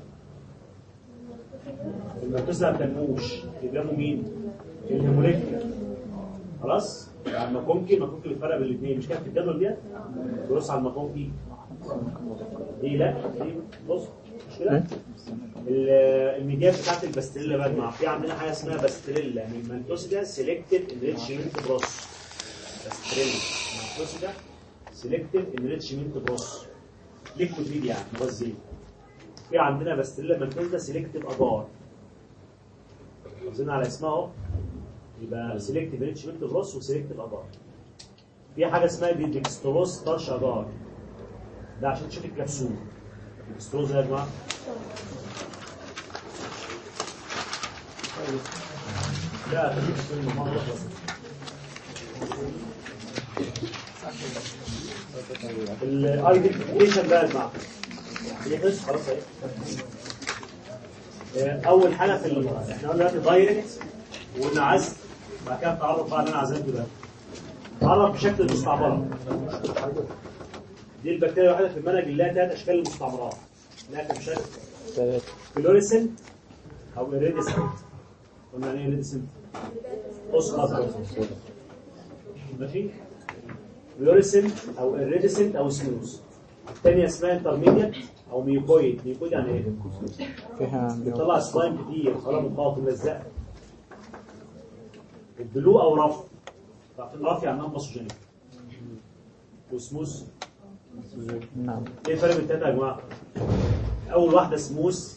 Speaker 1: الملتوس ده ما بتنموش اللي بيمه مين؟ الهيموليكيا خلاص؟ على المكونكي المكونكي بيتفرق بين الاثنين مش كده في الجدول ديت؟ بص على المكونكي ايه لا ايه بص مش كده؟ ال- الميديا بتاعت الباستريلا بقى يا جماعه في عندنا حاجه اسمها باستريلا يعني المانتوسيدا سيلكتيف انريتشمنت بروس باستريلا المانتوسيدا سيلكتيف انريتشمنت بروس ليكويد فيد يعني مغذي في عندنا باستريلا مانتوسيدا سيلكتيف اجار وصلنا على اسمها اهو يبقى سيلكتيف انريتشمنت بروس وسيلكتيف اجار في حاجه اسمها ديكستروز طرش اجار ده عشان تشوف الكبسول الديكستروز ده يا جماعه لا تجيب السلم مرة بس الايدنتيفيكيشن بقى يا جماعه هي بس خلاص اهي آه، اول حاجه في ال- احنا قلنا دلوقتي دايركت وقلنا عزل بعد كده تعرف بقى اللي انا عزلته ده تعرف بشكل المستعمره دي البكتيريا الوحيده في المنهج اللي لها ثلاث اشكال المستعمرات لها كم شكل فلوريسنت او ايريديسنت قلنا يعني ايه ايريديسنت قص خضراء ماشي فلوريسنت او ايريديسنت او سموث الثانيه اسمها انترميديت او ميوكويد ميوكويد يعني ايه
Speaker 3: فيها
Speaker 1: بيطلع سلايم كتير خلاص مخاط ملزقه البلو او رف عارفين رف يعني نون باسوجينيك وسموث
Speaker 3: نعم
Speaker 1: ايه الفرق بين التلاته يا جماعه؟ اول واحده سموث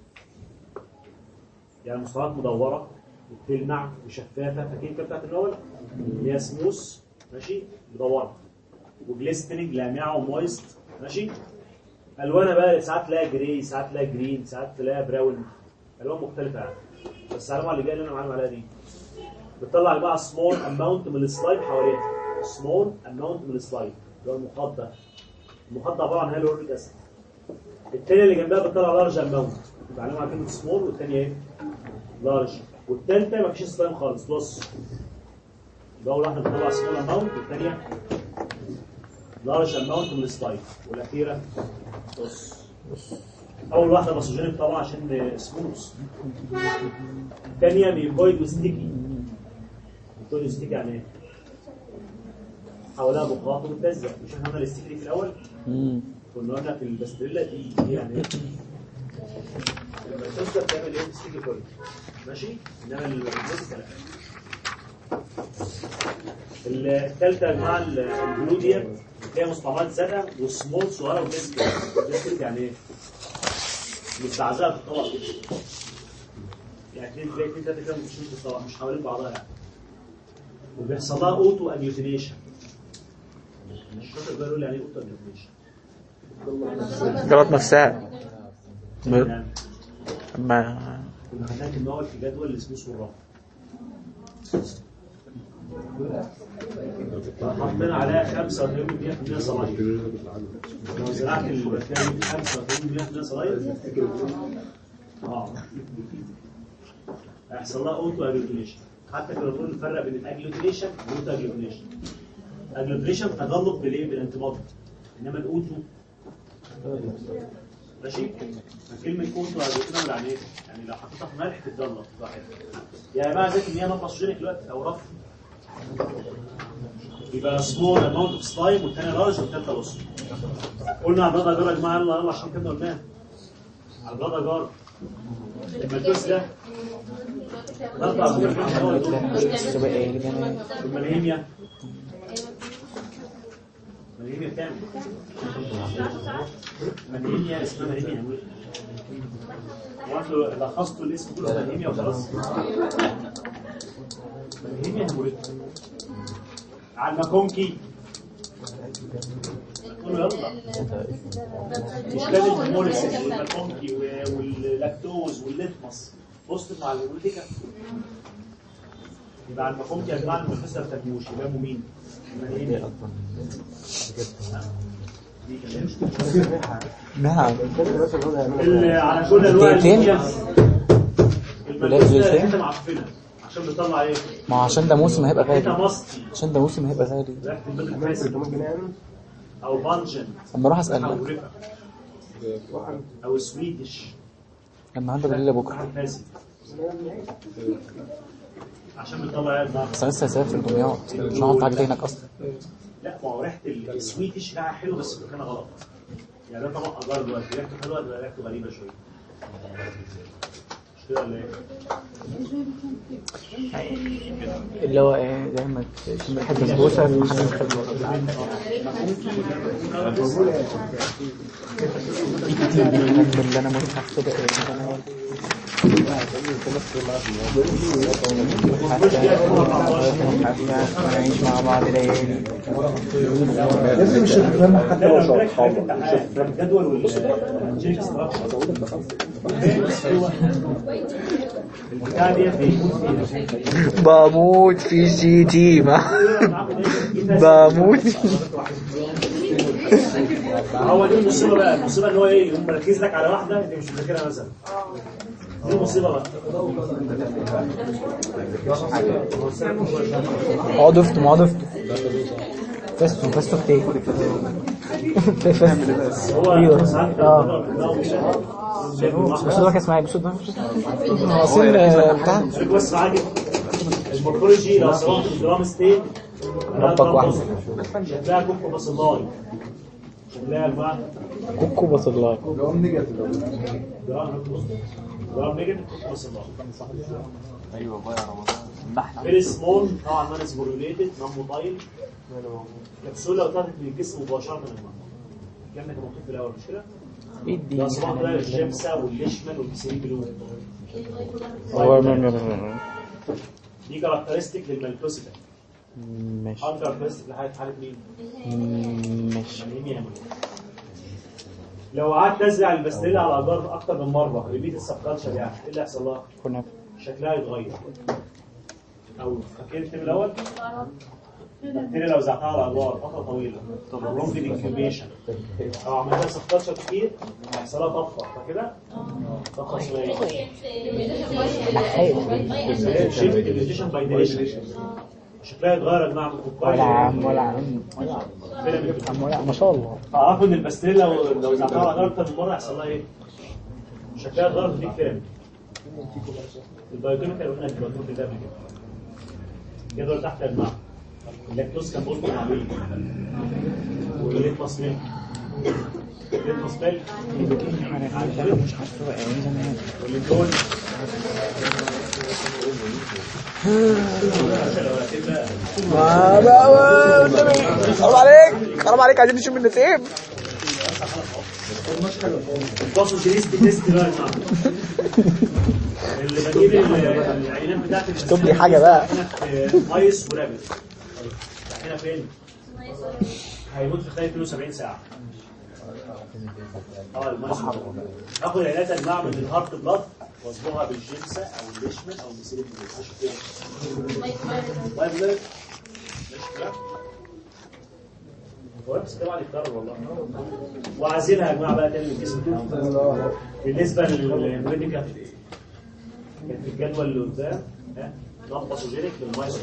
Speaker 1: يعني مستويات مدوره بتلمع وشفافه فاكرين كده بتاعت الاول؟ اللي هي سموث ماشي مدوره وجليسترنج لامعه ومويست ماشي الوانها بقى ساعات تلاقي جراي ساعات تلاقي جرين ساعات تلاقي براون الوان مختلفه يعني بس العلامه اللي جايه اللي انا معلم عليها دي بتطلع بقى سمول اماونت من السلايد حواليها سمول اماونت من السلايد اللي هو المخاط ده المخاط ده عباره عن هيلوريك اسيد الثانيه اللي جنبها بتطلع لارج اماونت يبقى علامه على كلمه سمول والثانيه ايه؟ لارج والثالثه ما فيش سلايم خالص بص يبقى اول واحده بتطلع سمول اماونت والثانيه لارج اماونت من السلايد والاخيره بص اول واحده باسوجينيك طبعا عشان سموث الثانيه ميكويد وستيكي ميكويد وستيكي يعني ايه؟ حواليها بقاط ومتلزق مش احنا قلنا الاستيكي دي في الاول كنا قلنا في الباستريلا دي دي يعني ايه؟ لما التوستر بتعمل ايه؟ ستيكي كويس ماشي؟ انما البلاستيك لا الثالثه يا جماعه البلو ديت فيها مستعمرات زرقاء وسمول صغيره وديسك ديسك يعني ايه؟ متزعزعه في الطبق كده يعني اثنين تلاقي اثنين ثلاثه كده مش في الطبق مش حوالين بعضها يعني وبيحصل لها اوتو اجلوتينيشن مش فاكر بقى يقول يعني ايه اوتو اجلوتينيشن
Speaker 3: جرت نفسها ب-
Speaker 1: يعني
Speaker 3: ما
Speaker 1: كنا خدناها النوع في جدول اللي اسمه سورة حطينا عليها 85% صلاحية لو زرعت البكتيريا دي 85% صلاحية اه هيحصل لها اوتو اجلوتينيشن حتى كنا بنقول نفرق بين الاجلوتينيشن والاوتو اجلوتينيشن الاجلوتينيشن تغلق بالايه بالانتباط انما الاوتو ماشي فكلمة اوتو اجلوتينيشن يعني ايه؟ يعني لو حطيتها في ملح تتجلط واحد يعني معنى ذلك ان هي نقص جينك دلوقتي او رفض يبقى سمول اماونت اوف سلايم والثاني لارج والثالثه وسط قلنا على البلد اجار يا جماعه يلا يلا عشان كده قلناها على البلد اجار الملبس ده نطلع
Speaker 3: تبقى ايه كمان
Speaker 1: الملهيميا الملهيميا بتعمل ملهيميا اسمها ملهيميا هو انتوا لخصتوا الاسم كله ملهيميا وخلاص ملهيميا هيموريد على الماكونكي قولوا يلا مش لازم الموليسيس والماكونكي واللاكتوز والليتمس بص مع الهيموريديكا يبقى على المفهوم يا جماعه المنفذ ما بتاكلوش يبقى مين؟ الملهيميا دي كمان
Speaker 3: نعم
Speaker 1: ال- على كل انواع
Speaker 3: دقيقتين؟
Speaker 1: الميديا
Speaker 3: ولا
Speaker 1: المنفذ ده
Speaker 3: دقيقتين؟
Speaker 1: حته معفنه عشان بيطلع ايه؟
Speaker 3: ما هو عشان ده موسم هيبقى
Speaker 1: حته
Speaker 3: غالي
Speaker 1: مصري
Speaker 3: عشان ده موسم هيبقى غالي
Speaker 1: ريحه البيض الفاسد او بانجن
Speaker 3: اما اروح
Speaker 1: او
Speaker 3: اسالك
Speaker 1: ريفا او سويدش
Speaker 3: لما عندك بالليل بكره
Speaker 1: فاسد عشان بيطلع ايه بقى؟
Speaker 3: بس انا لسه هسافر دمياط مش هقعد تعدي هناك اصلا
Speaker 1: لا ما هو ريحه السويدش ريحه حلوه بس مكانها غلط يعني ده طبق اجار دلوقتي ريحته حلوه ولا ريحته غريبه شويه مش كده ولا ايه؟
Speaker 3: اللي هو ايه زي ما تشم ريحه بسبوسه في محل الخدمه في كتير من الحاجات اللي انا متحف كده ايه أنا- حتى نعيش مع بعض ليالي
Speaker 4: لازم الشيخ فاهم حتى لو شرط
Speaker 1: حاضر الجدول والجيك ستراكشر البتاع دي بيكون فيها
Speaker 3: بموت في سي تي ما بموت
Speaker 1: هو دي المصيبه بقى المصيبه ان هو ايه يقوم مركز لك على واحده انت مش مذاكرها مثلا دي مصيبه بقى
Speaker 3: اه ضفته ما ضفته فستو فستو كتير فستو
Speaker 1: هو
Speaker 3: ايوه
Speaker 1: ساعات
Speaker 3: اه
Speaker 1: بس
Speaker 3: بس ده اسمها ايه بس ده اصل بتاع
Speaker 1: بس معاك المورفولوجي لو سواء في الجرام ستيت
Speaker 3: ربك واحد.
Speaker 1: شكلها كوكو بس الله شكلها يا جماعه
Speaker 3: كوكو بس الله
Speaker 4: لو نيجاتيف
Speaker 1: جرام جرام نيجاتيف كوكو بس الله
Speaker 5: ايوه بقى يا رمضان
Speaker 1: فيري سمول نوعا ما سبوريليتد نون موبايل كبسوله وطلعت من الجسم مباشره من الماء الكلام ده كان مكتوب في الاول مش كده؟
Speaker 3: ايه دي
Speaker 1: ده صباح بقى الجبسه والليشمان والبسيري بلو
Speaker 3: هو ما- ما- ما-
Speaker 1: دي كاركترستيك للمالكوسيتا
Speaker 3: ماشي
Speaker 1: حاله كاركترستيك لحاله حاله مين؟
Speaker 3: ماشي
Speaker 1: الانيميا لو قعدت تزرع البستيلا على الاجار اكتر من مره ريبيت السبكالتشر يعني ايه اللي هيحصل لها؟
Speaker 3: كنا
Speaker 1: شكلها يتغير او فاكر الترم الاول؟ البكتيريا لو زرعتها على الادوار فتره طويله لونج انكيوبيشن او عملتها سبكالتشر كتير هيحصل لها طفره فكده؟ طفره اسمها ايه؟ شيفت الفيجيشن باي ديليشن شكلها يتغير يا جماعه
Speaker 3: ولا عم ولا عم ولا
Speaker 1: فيلامنت
Speaker 3: عم ولا ما شاء الله
Speaker 1: تعرفوا ان البستيلا لو لو زعتها على الأجار اكتر من مره يحصل لها ايه؟ شكلها اتغير في فيلم البايوكيميكال قلنا البايوكيميكال ده قبل كده جدول تحت يا جماعه اللاكتوز كان بوزيتيف مع مين؟ والليتمس ميلك الليتمس ميلك
Speaker 3: مش عارفه بقى ايه زمان
Speaker 1: والليتون
Speaker 3: حرام عليك حرام عليك عايزين نشوف النسيم
Speaker 1: الباصو جريس تيست بقى يا جماعه اللي بجيب ال- العينات بتاعت
Speaker 3: اشطب لي حاجة بقى.
Speaker 1: هنا في ايس ورابط هنا فين؟ هيموت في خلال 72 ساعه اه المايسر اخد عينات الماء من الهارت بلاد واصبغها بالجنسة او الليشمن او المسيلين اشوف ايه طيب ليه؟ ماشي كده هو بس طبعا يتكرر والله وعايزينها يا جماعه بقى تاني من الجسم بتاعهم. بالنسبه للميديكال كان في الجدول اللي قدام ها نون باثوجينيك بالمايسر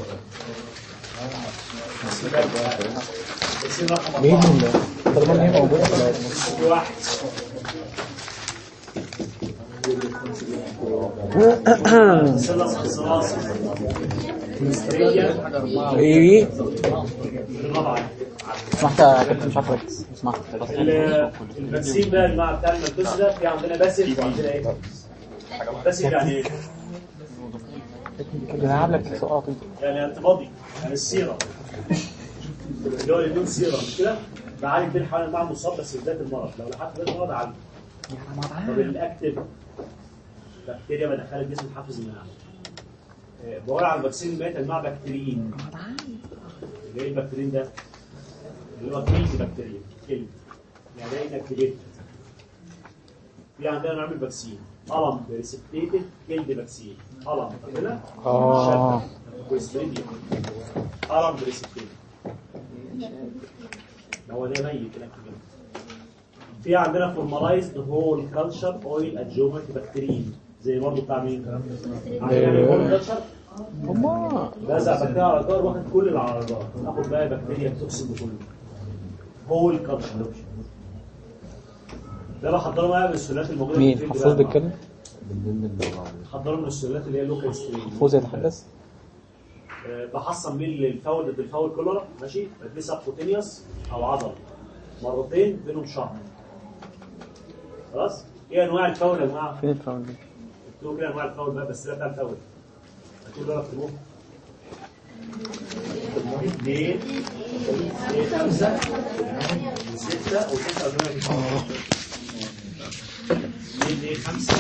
Speaker 1: بس ده بقى- بس ده رقم
Speaker 3: باذن
Speaker 1: أربعة.
Speaker 3: الله طالما ان هي موجوده خلاص
Speaker 1: في واحد سلس خصاص مسترية
Speaker 3: ايه
Speaker 1: الرابعة
Speaker 3: سمحت يا كابتن مش عارف اركز سمحت
Speaker 1: ال- الفاكسين بقى المع بتاع الملبس ده في عندنا باسف وعندنا ايه؟ باسف يعني ايه؟
Speaker 3: بنلعب لك سؤال عطيك
Speaker 1: يعني انتبادي يعني السيرة اللي هو اليمين سيرة مش كده؟ بعالج بين حوالي المع مصاب بس في بداية المرض لو لحقت بداية المرض عالج طب الاكتف بكتيريا بدخلها الجسم تحفز المناعة آه، بقول على الفاكسين الميت مع بكتيريين اللي ايه البكتيريين ده؟ اللي هو كيلد بكتيريا كيلد يعني ايه انكتيفيت في عندنا نعمل فاكسين قلم بريسبتيتد كيلد فاكسين قلم هنا
Speaker 3: آه.
Speaker 1: كويسبريديا قلم بريسبتيتد هو ده ميت انكتيفيت في عندنا فورمالايزد هول كلتشر اويل ادجوفنت بكتيريين زي برضه بتاع مين؟ عندنا هول كلتشر
Speaker 3: هما
Speaker 1: بزع بكتيريا على الجار واخد كل العرضات ناخد بقى بكتيريا بتقسم بكله هول كلتشر ده بحضره بقى بالسلالات الموجوده
Speaker 3: مين
Speaker 1: في الفيلد
Speaker 3: حفوظ
Speaker 1: بقى.
Speaker 3: بيتكلم
Speaker 1: بحضره من السلالات اللي هي لوكال ستريم
Speaker 3: حفوظ يتحدث
Speaker 1: آه، بحصن بيه الفاول ضد الفاول كولر ماشي بديه سبكوتينيوس او عضل مرتين بينهم شهر خلاص ايه انواع الفاول يا جماعه
Speaker 3: فين الفاول دي؟
Speaker 1: اكتبوا كده انواع الفاول بقى بس ده بتاع الفاول اكتبوا ده اكتبوه اثنين اثنين خمسة ستة وتسعة وثمانية اثنين اثنين خمسة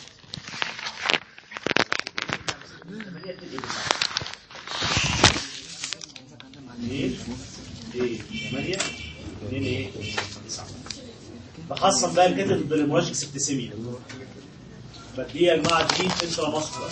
Speaker 1: ثمانية اتنين اثنين ايه ثمانية اثنين ايه تسعة بحصن بقى الكتل ضد المواجهة سبتسيميا بديه يا جماعة دي انترا ماسكولار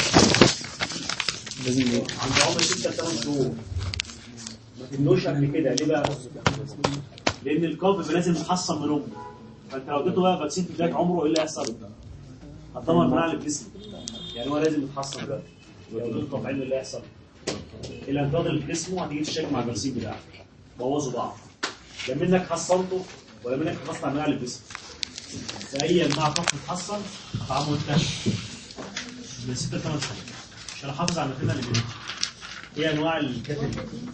Speaker 1: عند عمر 6 8 شهور ما تدوش قبل كده ليه بقى؟ لان الكوب بيبقى لازم يتحصن من امه فانت لو اديته بقى فاكسين في بدايه عمره ايه اللي هيحصل؟ هتدمر مناعه الجسم يعني هو لازم يتحصن دلوقتي لو اديته طبعين اللي هيحصل الانفاض اللي في جسمه هتيجي تشيك مع الفاكسين بتاعك بوظوا بعض لا منك حصنته ولا منك حفظت على مناعه الجسم فاي مع طفل اتحصن طعمه انتهى من 6 ل 8 شهور عشان احافظ على المكان اللي بينهم ايه انواع الكاتب